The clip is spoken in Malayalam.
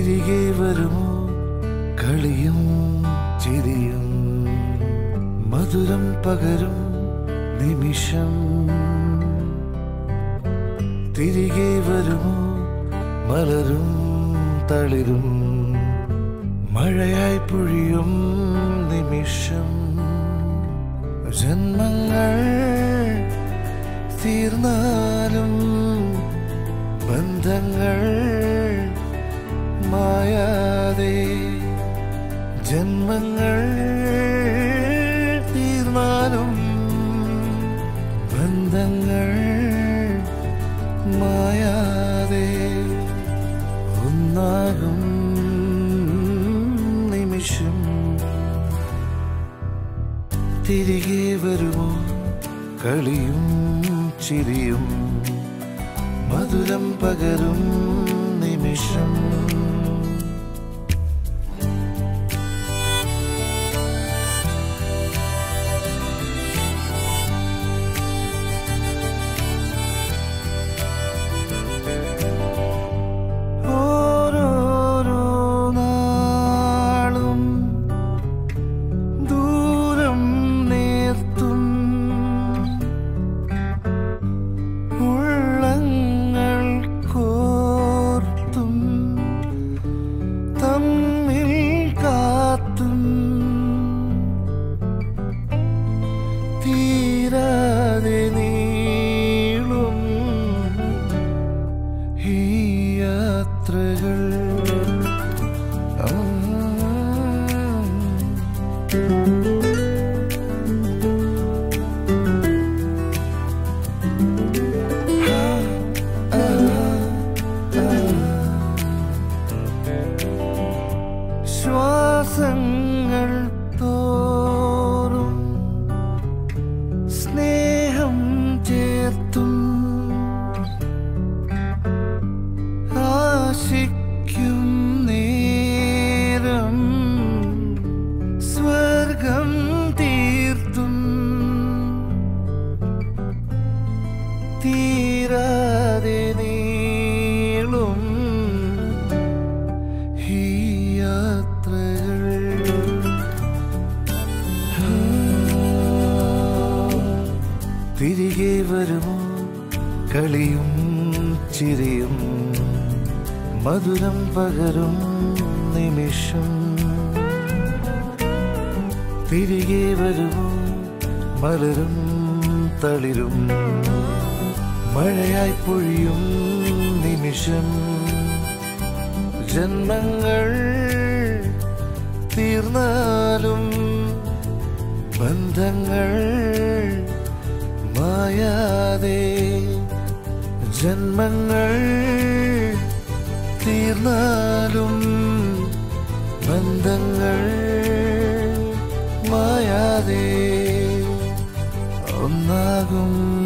തിരികെ വരുമോ കളിയും ചിരിയും മധുരം പകരും നിമിഷം തിരികെ വരുമോ മലരും തളിരും മഴയായി പൊഴിയും നിമിഷം ജന്മങ്ങൾ തീർന്നാലും ബന്ധങ്ങൾ മായാതെ ജന്മങ്ങൾ തീർന്നാലും ബന്ധങ്ങൾ മായാതെ ഒന്നാകും നിമിഷം തിരികെ വരുമോ കളിയും ചിരിയും മധുരം പകരും നിമിഷം ഓരോരോ നാളും ദൂരം നേർത്തും ഉള്ളങ്ങൾ കോർത്തും തമ്മിൽ കാത്തും തീരാതെ നീളും ഈ യാത്രകൾ ആ ശ്വാസങ്ങൾ തോറും സ്നേഹം ചേർത്തും ആശിക്കും നേരം സ്വർഗം തീർത്തും തീരാതെ നീളും ഈ യാത്രകൾ തിരികെ വരുമോ കളിയും ചിരിയും മധുരം പകരും നിമിഷം തിരികെ വരുമോ മലരും തളിരും മഴയായി പൊഴിയും നിമിഷം ജന്മങ്ങൾ തീർന്നാലും ബന്ധങ്ങൾ മായാതെ ജന്മങ്ങൾ തീർന്നാലും ബന്ധങ്ങൾ മായാതെ ഒന്നാകും